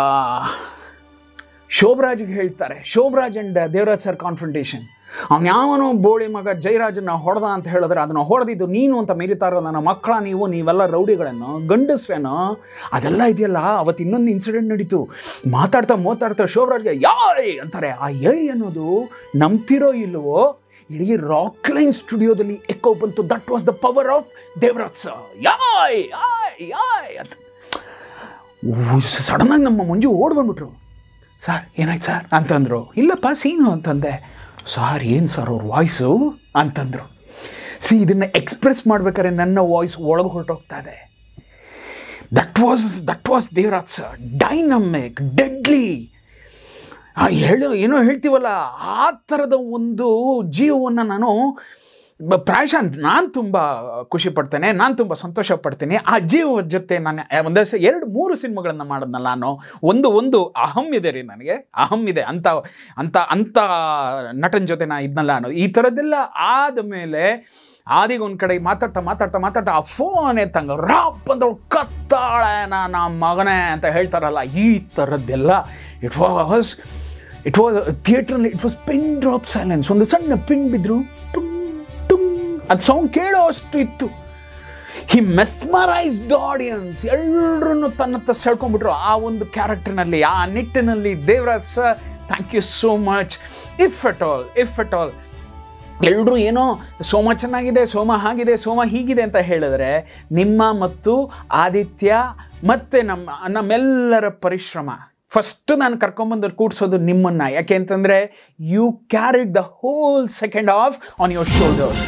ಶೋಭರಾಜ್ಗೆ ಹೇಳ್ತಾರೆ Shobharaj and Devaraj sir confrontation ಅವ್ನು ಯಾವನೋ ಬೋಳಿ ಮಗ ಜಯರಾಜನ ಹೊಡೆದ ಅಂತ ಹೇಳಿದ್ರೆ ಅದನ್ನು ಹೊಡೆದಿದ್ದು ನೀನು ಅಂತ ಮೆರಿತಾರೋ ನನ್ನ ಮಕ್ಕಳ ನೀವು ನೀವೆಲ್ಲ ರೌಡಿಗಳನ್ನು ಗಂಡಸ್ರೇನೋ ಅದೆಲ್ಲ ಇದೆಯಲ್ಲ ಅವತ್ತು ಇನ್ನೊಂದು ಇನ್ಸಿಡೆಂಟ್ ನಡೀತು ಮಾತಾಡ್ತಾ ಮಾತಾಡ್ತಾ ಶೋಭರಾಜ್ಗೆ ಯಾಯ್ ಅಂತಾರೆ ಆ ಯೈ ಅನ್ನೋದು ನಂಬ್ತಿರೋ ಇಲ್ವೋ ಇಡೀ ರಾಕ್ಲೈನ್ ಸ್ಟುಡಿಯೋದಲ್ಲಿ ಎಕ್ಕೋ ಬಂತು that was the power of Devaraj sir ಯಾಯ್ ಯಾಯ್ ಯಾಯ್ ಅಂತ ಸಡನ್ನಾಗಿ ನಮ್ಮ ಮಂಜು ಓಡ್ ಬಂದ್ಬಿಟ್ರು ಸರ್ ಏನಾಯ್ತು ಸರ್ ಅಂತಂದರು ಇಲ್ಲಪ್ಪ ಸೀನು ಅಂತಂದೆ ಸರ್ ಏನು ಸರ್ ಅವ್ರ ವಾಯ್ಸು ಅಂತಂದರು ಸಿ ಇದನ್ನು ಎಕ್ಸ್ಪ್ರೆಸ್ ಮಾಡ್ಬೇಕಾದ್ರೆ ನನ್ನ ವಾಯ್ಸ್ ಒಳಗೆ ಹೊರಟೋಗ್ತಾ ಇದೆ that was that was Devaraj sir dynamic deadly ಹೇಳು ಏನೋ ಹೇಳ್ತೀವಲ್ಲ ಆ ಥರದ ಒಂದು ಜೀವವನ್ನು ನಾನು ಬ- ಪ್ರಾಯಶಃ ನಾನು ತುಂಬ ಖುಷಿ ಪಡ್ತೇನೆ ನಾನು ತುಂಬ ಸಂತೋಷ ಪಡ್ತೀನಿ ಆ ಜೀವದ ಜೊತೆ ನಾನು ಒಂದೇ ಸ ಎರಡು ಮೂರು ಸಿನಿಮಾಗಳನ್ನು ಮಾಡಿದ್ನಲ್ಲ ನಾನು ಒಂದು ಒಂದು ಅಹಂ ಇದೆ ರೀ ನನಗೆ ಅಹಂ ಇದೆ ಅಂತ ಅಂತ ಅಂಥ ನಟನ ಜೊತೆ ನಾ ಇದ್ನಲ್ಲ ಅನ್ನೋ ಈ ಥರದ್ದೆಲ್ಲ ಆದಮೇಲೆ ಆದಿಗೆ ಒಂದು ಕಡೆ ಮಾತಾಡ್ತಾ ಮಾತಾಡ್ತಾ ಮಾತಾಡ್ತಾ ಆ ಫೋನ್ ಎತ್ತಂಗ ರಾಪ್ ಅಂದ್ರೆ ಕತ್ತಾಳೆ ನನ್ನ ಮಗನೇ ಅಂತ ಹೇಳ್ತಾರಲ್ಲ ಈ ಥರದ್ದೆಲ್ಲ ಇಟ್ ವಾಸ್ ಇಟ್ ವಾಸ್ ಥಿಯೇಟ್ರಲ್ಲಿ it was pin drop silence ಒಂದು ಸಣ್ಣ ಪಿನ್ ಬಿದ್ರು ಟುಮ್ ಟುಮ್ ಅದು ಸೌಂಡ್ ಕೇಳೋ ಅಷ್ಟು ಇತ್ತು ಹಿ ಮೆಸ್ಮರೈಸ್ಡ್ ಆಡಿಯನ್ಸ್ ಎಲ್ಲರನ್ನು ತನ್ನತ್ತ ಸೆಳ್ಕೊಂಡ್ಬಿಟ್ರು ಆ ಒಂದು ಕ್ಯಾರೆಕ್ಟರ್ನಲ್ಲಿ ಆ ನಿಟ್ಟಿನಲ್ಲಿ Devaraj sir thank you so much if at all if at all ಎಲ್ಲರೂ ಏನೋ ಸೋಮ ಚೆನ್ನಾಗಿದೆ ಸೋಮ ಹಾಗಿದೆ ಸೋಮ ಹೀಗಿದೆ ಅಂತ ಹೇಳಿದ್ರೆ ನಿಮ್ಮ ಮತ್ತು ಆದಿತ್ಯ ಮತ್ತು ನಮ್ಮ ನಮ್ಮೆಲ್ಲರ ಪರಿಶ್ರಮ ಫಸ್ಟ್ ನಾನು ಕರ್ಕೊಂಬಂದು ಕೂಡ್ಸೋದು ನಿಮ್ಮನ್ನು ಯಾಕೆ ಅಂತಂದರೆ you carried the whole second half on your shoulders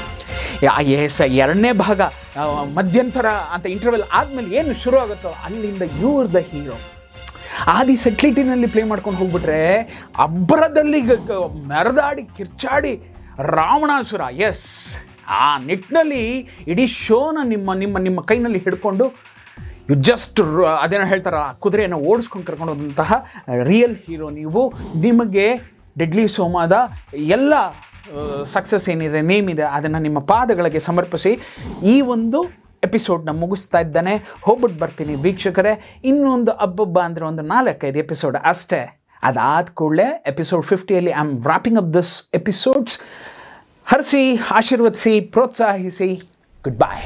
yes ಎರಡನೇ ಭಾಗ ಆ, ಮಧ್ಯಂತರ ಅಂತ ಇಂಟರ್ವೆಲ್ ಆದಮೇಲೆ ಏನು ಶುರು ಆಗುತ್ತೋ ಅಲ್ಲಿಂದ ಯೂರ್ ದ ಹೀರೋ ಆದಿ ಸೆಟ್ಲಿಟಿನಲ್ಲಿ ಪ್ಲೇ ಮಾಡ್ಕೊಂಡು ಹೋಗ್ಬಿಟ್ರೆ ಅಬ್ಬರದಲ್ಲಿ ಗ- ಗ- ಮೆರೆದಾಡಿ ಕಿರ್ಚಾಡಿ ರಾವಣಾಸುರ ಎಸ್ ಆ ನಿಟ್ಟಿನಲ್ಲಿ ಇಡೀ ಶೋನ ನಿಮ್ಮ ನಿಮ್ಮ ನಿಮ್ಮ ಕೈನಲ್ಲಿ ಹಿಡ್ಕೊಂಡು ಯು ಜಸ್ಟ್ ಅದೇನೋ ಹೇಳ್ತಾರ ಆ ಕುದುರೆಯನ್ನು ಓಡಿಸ್ಕೊಂಡು ಕರ್ಕೊಂಡು ಹೋದಂತಹ ರಿಯಲ್ ಹೀರೋ ನೀವು ನಿಮಗೆ ಡೆಡ್ಲಿ ಸೋಮಾದ ಎಲ್ಲ ಸಕ್ಸಸ್ ಏನಿದೆ ನೇಮ್ ಇದೆ ಅದನ್ನು ನಿಮ್ಮ ಪಾದಗಳಿಗೆ ಸಮರ್ಪಿಸಿ ಈ ಒಂದು ಎಪಿಸೋಡ್ನ ಮುಗಿಸ್ತಾ ಇದ್ದಾನೆ ಹೋಗ್ಬಿಟ್ಟು ಬರ್ತೀನಿ ವೀಕ್ಷಕರೇ ಇನ್ನೊಂದು ಹಬ್ಬಬ್ಬ ಅಂದರೆ ಒಂದು ನಾಲ್ಕೈದು ಎಪಿಸೋಡ್ ಅಷ್ಟೇ ಅದಾದ ಕೂಡಲೇ ಎಪಿಸೋಡ್ ಫಿಫ್ಟಿಯಲ್ಲಿ I am wrapping up this episodes ಹರಿಸಿ ಆಶೀರ್ವದಿಸಿ ಪ್ರೋತ್ಸಾಹಿಸಿ ಗುಡ್ ಬಾಯ್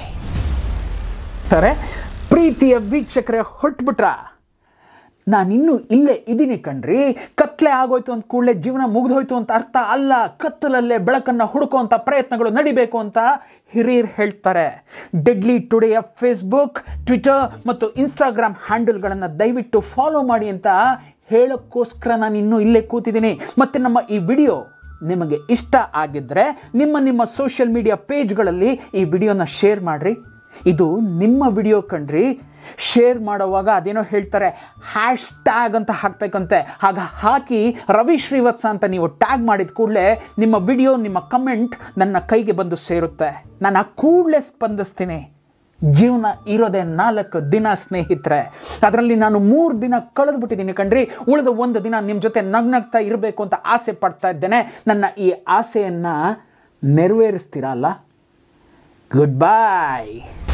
ತಾರೆ ಪ್ರೀತಿಯ ವೀಕ್ಷಕರೇ ಹೊಟ್ಬಿಟ್ರ ನಾನಿನ್ನೂ ಇಲ್ಲೇ ಇದ್ದೀನಿ ಕಣ್ರಿ ಕತ್ಲೆ ಆಗೋಯ್ತು ಅಂತ ಕೂಡಲೇ ಜೀವನ ಮುಗಿದೋಯ್ತು ಅಂತ ಅರ್ಥ ಅಲ್ಲ ಕತ್ತಲಲ್ಲೇ ಬೆಳಕನ್ನು ಹುಡುಕುವಂಥ ಪ್ರಯತ್ನಗಳು ನಡಿಬೇಕು ಅಂತ ಹಿರಿಯರು ಹೇಳ್ತಾರೆ ಡೆಡ್ಲಿ ಟುಡೆಯ ಫೇಸ್ಬುಕ್ ಟ್ವಿಟರ್ ಮತ್ತು ಇನ್ಸ್ಟಾಗ್ರಾಮ್ ಹ್ಯಾಂಡಲ್ಗಳನ್ನು ದಯವಿಟ್ಟು ಫಾಲೋ ಮಾಡಿ ಅಂತ ಹೇಳೋಕ್ಕೋಸ್ಕರ ನಾನು ಇನ್ನೂ ಇಲ್ಲೇ ಕೂತಿದ್ದೀನಿ ಮತ್ತು ನಮ್ಮ ಈ ವಿಡಿಯೋ ನಿಮಗೆ ಇಷ್ಟ ಆಗಿದ್ದರೆ ನಿಮ್ಮ ನಿಮ್ಮ ಸೋಷಿಯಲ್ ಮೀಡಿಯಾ ಪೇಜ್ಗಳಲ್ಲಿ ಈ ವಿಡಿಯೋನ ಶೇರ್ ಮಾಡಿರಿ ಇದು ನಿಮ್ಮ ವಿಡಿಯೋ ಕಣ್ರಿ ಶೇರ್ ಮಾಡುವಾಗ ಅದೇನೋ ಹೇಳ್ತಾರೆ ಹ್ಯಾಶ್ ಟ್ಯಾಗ್ ಅಂತ ಹಾಕ್ಬೇಕಂತೆ ಹಾಗೆ ಹಾಕಿ ರವಿ ಶ್ರೀವತ್ಸ ಅಂತ ನೀವು ಟ್ಯಾಗ್ ಮಾಡಿದ ಕೂಡಲೇ ನಿಮ್ಮ ವಿಡಿಯೋ ನಿಮ್ಮ ಕಮೆಂಟ್ ನನ್ನ ಕೈಗೆ ಬಂದು ಸೇರುತ್ತೆ ನಾನು ಆ ಕೂಡಲೇ ಸ್ಪಂದಿಸ್ತೀನಿ ಜೀವನ ಇರೋದೇ ನಾಲ್ಕು ದಿನ ಸ್ನೇಹಿತರೆ ಅದರಲ್ಲಿ ನಾನು ಮೂರು ದಿನ ಕಳೆದ್ಬಿಟ್ಟಿದ್ದೀನಿ ಕಣ್ರಿ ಉಳಿದ ಒಂದು ದಿನ ನಿಮ್ಮ ಜೊತೆ ನಗ್ನಗ್ತಾ ಇರಬೇಕು ಅಂತ ಆಸೆ ಪಡ್ತಾ ಇದ್ದೇನೆ ನನ್ನ ಈ ಆಸೆಯನ್ನು ನೆರವೇರಿಸ್ತೀರಾ ಅಲ್ಲ ಗುಡ್ ಬಾಯ್